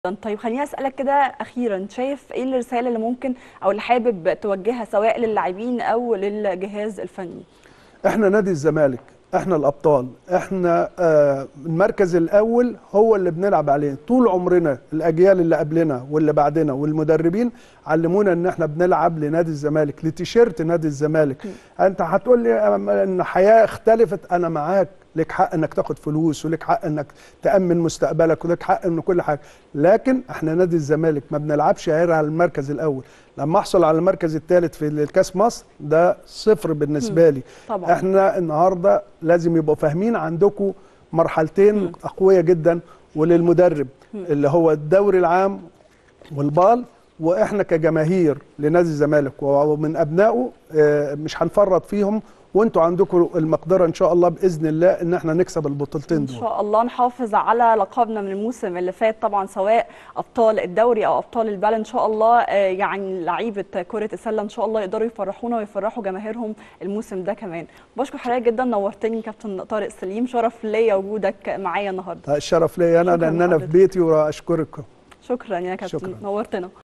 طيب خليني اسالك كده اخيرا شايف ايه الرساله اللي ممكن او اللي حابب توجهها سواء للاعبين او للجهاز الفني احنا نادي الزمالك احنا الابطال احنا آه المركز الاول هو اللي بنلعب عليه طول عمرنا الاجيال اللي قبلنا واللي بعدنا والمدربين علمونا ان احنا بنلعب لنادي الزمالك لتيشيرت نادي الزمالك انت هتقول لي ان حياه اختلفت انا معاك لك حق انك تاخد فلوس ولك حق انك تامن مستقبلك ولك حق ان كل حاجه لكن احنا نادي الزمالك ما بنلعبش غير على المركز الاول لما احصل على المركز الثالث في الكاس مصر ده صفر بالنسبه لي طبعا. احنا النهارده لازم يبقوا فاهمين عندكم مرحلتين قويه جدا وللمدرب اللي هو الدوري العام والبال واحنا كجماهير لنادي الزمالك ومن ابنائه آه، مش هنفرط فيهم وانتوا عندكم المقدره ان شاء الله باذن الله ان احنا نكسب البطولتين ان دول شاء الله نحافظ على لقبنا من الموسم اللي فات طبعا سواء ابطال الدوري او ابطال البال ان شاء الله آه، يعني لعيبه كره السله ان شاء الله يقدروا يفرحونا ويفرحوا جماهيرهم الموسم ده كمان بشكر حضرتك جدا نورتني كابتن طارق سليم شرف ليا وجودك معايا النهارده الشرف ليا انا شكراً لان انا في لحضرتك. بيتي واشكركم شكرا يا كابتن شكراً. نورتنا